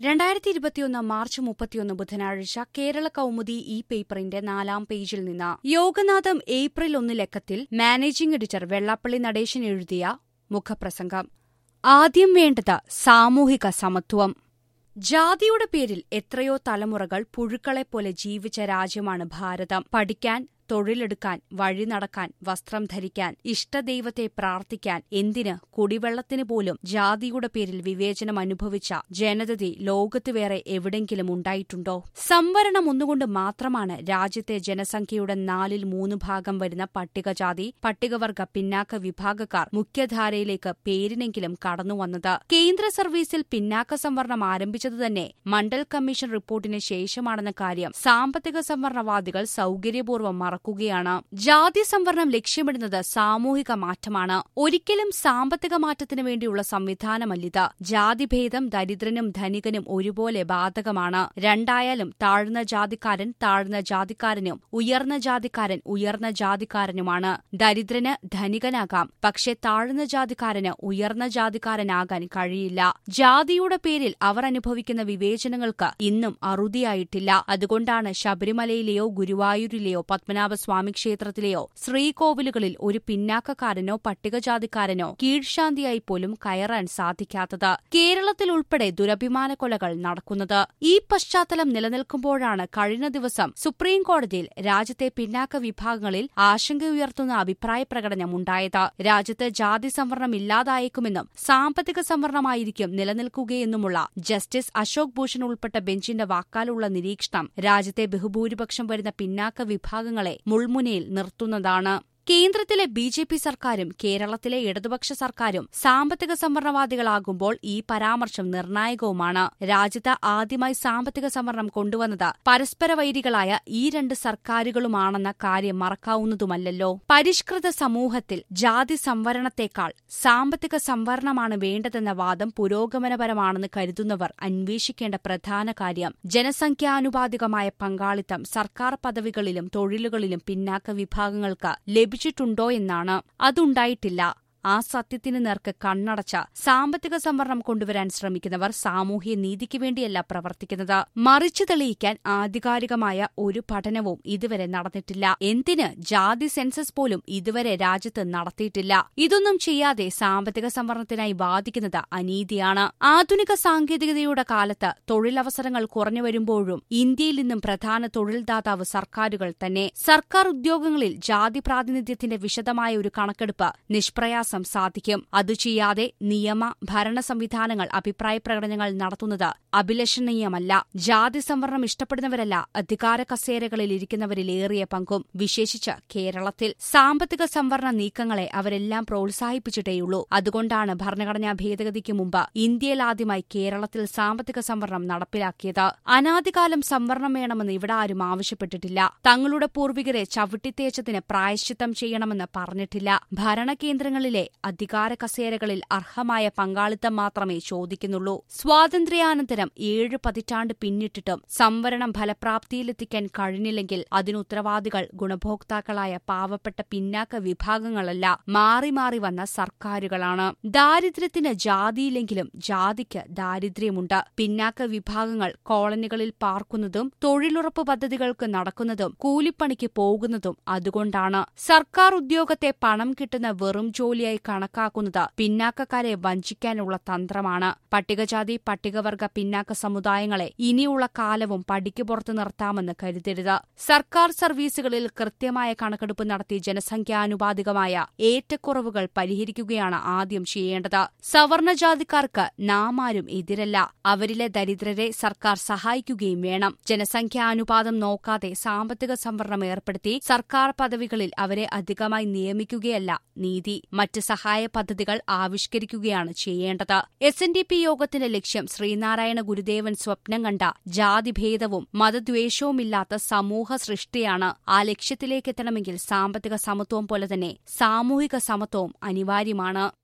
രണ്ടായിരത്തി ഇരുപത്തിയൊന്ന് മാർച്ച് മുപ്പത്തിയൊന്ന് ബുധനാഴ്ച കേരള കൗമുദി ഈ പേപ്പറിന്റെ നാലാം പേജിൽ നിന്ന് യോഗനാഥം ഏപ്രിൽ ഒന്ന് ലക്കത്തിൽ മാനേജിംഗ് എഡിറ്റർ വെള്ളാപ്പള്ളി നടേശൻ എഴുതിയ മുഖപ്രസംഗം ആദ്യം വേണ്ടത് സാമൂഹിക സമത്വം ജാതിയുടെ പേരിൽ എത്രയോ തലമുറകൾ പുഴുക്കളെപ്പോലെ ജീവിച്ച രാജ്യമാണ് ഭാരതം പഠിക്കാൻ തൊഴിലെടുക്കാൻ വഴി നടക്കാൻ വസ്ത്രം ധരിക്കാൻ ഇഷ്ടദൈവത്തെ പ്രാർത്ഥിക്കാൻ എന്തിന് കുടിവെള്ളത്തിന് പോലും ജാതിയുടെ പേരിൽ വിവേചനം അനുഭവിച്ച ജനതതി ലോകത്ത് വേറെ എവിടെങ്കിലും ഉണ്ടായിട്ടുണ്ടോ സംവരണം ഒന്നുകൊണ്ട് മാത്രമാണ് രാജ്യത്തെ ജനസംഖ്യയുടെ നാലിൽ മൂന്ന് ഭാഗം വരുന്ന പട്ടികജാതി പട്ടികവർഗ പിന്നാക്ക വിഭാഗക്കാർ മുഖ്യധാരയിലേക്ക് പേരിനെങ്കിലും കടന്നുവന്നത് കേന്ദ്ര സർവീസിൽ പിന്നാക്ക സംവരണം ആരംഭിച്ചത് തന്നെ മണ്ഡൽ കമ്മീഷൻ റിപ്പോർട്ടിന് ശേഷമാണെന്ന കാര്യം സാമ്പത്തിക സംവരണവാദികൾ സൌകര്യപൂർവ്വം മറക്കുകയാണ് ജാതി സംവരണം ലക്ഷ്യമിടുന്നത് സാമൂഹിക മാറ്റമാണ് ഒരിക്കലും സാമ്പത്തിക മാറ്റത്തിനു വേണ്ടിയുള്ള സംവിധാനമല്ലിത് ജാതിഭേദം ദരിദ്രനും ധനികനും ഒരുപോലെ ബാധകമാണ് രണ്ടായാലും താഴ്ന്ന ജാതിക്കാരൻ താഴ്ന്ന ജാതിക്കാരനും ഉയർന്ന ജാതിക്കാരൻ ഉയർന്ന ജാതിക്കാരനുമാണ് ദരിദ്രന് ധനികനാകാം പക്ഷെ താഴ്ന്ന ജാതിക്കാരന് ഉയർന്ന ജാതിക്കാരനാകാൻ കഴിയില്ല ജാതിയുടെ പേരിൽ അവർ അനുഭവിക്കുന്ന വിവേചനങ്ങൾക്ക് ഇന്നും അറുതിയായിട്ടില്ല അതുകൊണ്ടാണ് ശബരിമലയിലെയോ ഗുരുവായൂരിലെയോ പത്മനാഭസ്വാമി ക്ഷേത്രത്തിലെയോ ശ്രീകോവിലുകളിൽ ഒരു പിന്നാക്കക്കാരനോ പട്ടികജാതിക്കാരനോ കീഴ്ശാന്തിയായി പോലും കയറാൻ സാധിക്കാത്തത് കേരളത്തിൽ ഉൾപ്പെടെ ദുരഭിമാന കൊലകൾ നടക്കുന്നത് ഈ പശ്ചാത്തലം നിലനിൽക്കുമ്പോഴാണ് കഴിഞ്ഞ ദിവസം സുപ്രീം കോടതിയിൽ രാജ്യത്തെ പിന്നാക്ക വിഭാഗങ്ങളിൽ ആശങ്കയുയർത്തുന്ന അഭിപ്രായ പ്രകടനമുണ്ടായത് രാജ്യത്ത് ജാതി സംവരണം ഇല്ലാതായേക്കുമെന്നും സാമ്പത്തിക സംവരണമായിരിക്കും നിലനിൽക്കുകയെന്നുമുള്ള ജസ്റ്റിസ് അശോക് ഭൂഷൺ ഉൾപ്പെട്ട ബെഞ്ചിന്റെ വാക്കാലുള്ള നിരീക്ഷണം രാജ്യത്തെ ബഹുഭൂരിപക്ഷം വരുന്ന പിന്നാക്ക വിഭാഗങ്ങളെ മുൾമുനയിൽ നിർത്തുന്നതാണ് കേന്ദ്രത്തിലെ ബി ജെ പി സർക്കാരും കേരളത്തിലെ ഇടതുപക്ഷ സർക്കാരും സാമ്പത്തിക സംവരണവാദികളാകുമ്പോൾ ഈ പരാമർശം നിർണായകവുമാണ് രാജ്യത്ത് ആദ്യമായി സാമ്പത്തിക സംവരണം കൊണ്ടുവന്നത് പരസ്പര വൈരികളായ ഈ രണ്ട് സർക്കാരുകളുമാണെന്ന കാര്യം മറക്കാവുന്നതുമല്ലല്ലോ പരിഷ്കൃത സമൂഹത്തിൽ ജാതി സംവരണത്തേക്കാൾ സാമ്പത്തിക സംവരണമാണ് വേണ്ടതെന്ന വാദം പുരോഗമനപരമാണെന്ന് കരുതുന്നവർ അന്വേഷിക്കേണ്ട പ്രധാന കാര്യം ജനസംഖ്യാനുപാതികമായ പങ്കാളിത്തം സർക്കാർ പദവികളിലും തൊഴിലുകളിലും പിന്നാക്ക വിഭാഗങ്ങൾക്ക് ലഭിച്ചിട്ടുണ്ടോ എന്നാണ് അതുണ്ടായിട്ടില്ല ആ സത്യത്തിന് നേർക്ക് കണ്ണടച്ച സാമ്പത്തിക സംവരണം കൊണ്ടുവരാൻ ശ്രമിക്കുന്നവർ സാമൂഹ്യ നീതിക്ക് വേണ്ടിയല്ല പ്രവർത്തിക്കുന്നത് മറിച്ചു തെളിയിക്കാൻ ആധികാരികമായ ഒരു പഠനവും ഇതുവരെ നടന്നിട്ടില്ല എന്തിന് ജാതി സെൻസസ് പോലും ഇതുവരെ രാജ്യത്ത് നടത്തിയിട്ടില്ല ഇതൊന്നും ചെയ്യാതെ സാമ്പത്തിക സംവരണത്തിനായി വാദിക്കുന്നത് അനീതിയാണ് ആധുനിക സാങ്കേതികതയുടെ കാലത്ത് തൊഴിലവസരങ്ങൾ കുറഞ്ഞു വരുമ്പോഴും ഇന്ത്യയിൽ നിന്നും പ്രധാന തൊഴിൽദാതാവ് സർക്കാരുകൾ തന്നെ സർക്കാർ ഉദ്യോഗങ്ങളിൽ ജാതി പ്രാതിനിധ്യത്തിന്റെ വിശദമായ ഒരു കണക്കെടുപ്പ് നിഷ്പ്രയാസം വിശ്വാസം സാധിക്കും അത് ചെയ്യാതെ നിയമ ഭരണ സംവിധാനങ്ങൾ അഭിപ്രായ പ്രകടനങ്ങൾ നടത്തുന്നത് അഭിലഷണീയമല്ല ജാതി സംവരണം ഇഷ്ടപ്പെടുന്നവരല്ല അധികാര കസേരകളിൽ ഇരിക്കുന്നവരിൽ ഏറിയ പങ്കും വിശേഷിച്ച് കേരളത്തിൽ സാമ്പത്തിക സംവരണ നീക്കങ്ങളെ അവരെല്ലാം പ്രോത്സാഹിപ്പിച്ചിട്ടേയുള്ളൂ അതുകൊണ്ടാണ് ഭരണഘടനാ ഭേദഗതിക്ക് മുമ്പ് ഇന്ത്യയിൽ ആദ്യമായി കേരളത്തിൽ സാമ്പത്തിക സംവരണം നടപ്പിലാക്കിയത് അനാദികാലം സംവരണം വേണമെന്ന് ഇവിടെ ആരും ആവശ്യപ്പെട്ടിട്ടില്ല തങ്ങളുടെ പൂർവികരെ ചവിട്ടിത്തേച്ചതിന് പ്രായശ്ചിത്തം ചെയ്യണമെന്ന് പറഞ്ഞിട്ടില്ല ഭരണകേന്ദ്രങ്ങളിലെ അധികാര കസേരകളിൽ അർഹമായ പങ്കാളിത്തം മാത്രമേ ചോദിക്കുന്നുള്ളൂ സ്വാതന്ത്ര്യാനന്തരം ഏഴ് പതിറ്റാണ്ട് പിന്നിട്ടിട്ടും സംവരണം ഫലപ്രാപ്തിയിലെത്തിക്കാൻ കഴിഞ്ഞില്ലെങ്കിൽ അതിന് ഉത്തരവാദികൾ ഗുണഭോക്താക്കളായ പാവപ്പെട്ട പിന്നാക്ക വിഭാഗങ്ങളല്ല മാറി മാറി വന്ന സർക്കാരുകളാണ് ദാരിദ്ര്യത്തിന് ജാതിയില്ലെങ്കിലും ജാതിക്ക് ദാരിദ്ര്യമുണ്ട് പിന്നാക്ക വിഭാഗങ്ങൾ കോളനികളിൽ പാർക്കുന്നതും തൊഴിലുറപ്പ് പദ്ധതികൾക്ക് നടക്കുന്നതും കൂലിപ്പണിക്ക് പോകുന്നതും അതുകൊണ്ടാണ് സർക്കാർ ഉദ്യോഗത്തെ പണം കിട്ടുന്ന വെറും ജോലിയായി കണക്കാക്കുന്നത് പിന്നാക്കക്കാരെ വഞ്ചിക്കാനുള്ള തന്ത്രമാണ് പട്ടികജാതി പട്ടികവർഗ പിന്നാക്ക സമുദായങ്ങളെ ഇനിയുള്ള കാലവും പടിക്ക് പുറത്തു നിർത്താമെന്ന് കരുതരുത് സർക്കാർ സർവീസുകളിൽ കൃത്യമായ കണക്കെടുപ്പ് നടത്തി ജനസംഖ്യാനുപാതികമായ ഏറ്റക്കുറവുകൾ പരിഹരിക്കുകയാണ് ആദ്യം ചെയ്യേണ്ടത് സവർണജാതിക്കാർക്ക് നാം ആരും എതിരല്ല അവരിലെ ദരിദ്രരെ സർക്കാർ സഹായിക്കുകയും വേണം ജനസംഖ്യാനുപാതം നോക്കാതെ സാമ്പത്തിക സംവരണം ഏർപ്പെടുത്തി സർക്കാർ പദവികളിൽ അവരെ അധികമായി നിയമിക്കുകയല്ല നീതി മറ്റ് സഹായ പദ്ധതികൾ ആവിഷ്കരിക്കുകയാണ് ചെയ്യേണ്ടത് എസ് എൻ ഡി പി യോഗത്തിന്റെ ലക്ഷ്യം ശ്രീനാരായണ ഗുരുദേവൻ സ്വപ്നം കണ്ട ജാതിഭേദവും മതദ്വേഷവുമില്ലാത്ത സമൂഹ സൃഷ്ടിയാണ് ആ ലക്ഷ്യത്തിലേക്കെത്തണമെങ്കിൽ സാമ്പത്തിക സമത്വം പോലെ തന്നെ സാമൂഹിക സമത്വവും അനിവാര്യമാണ്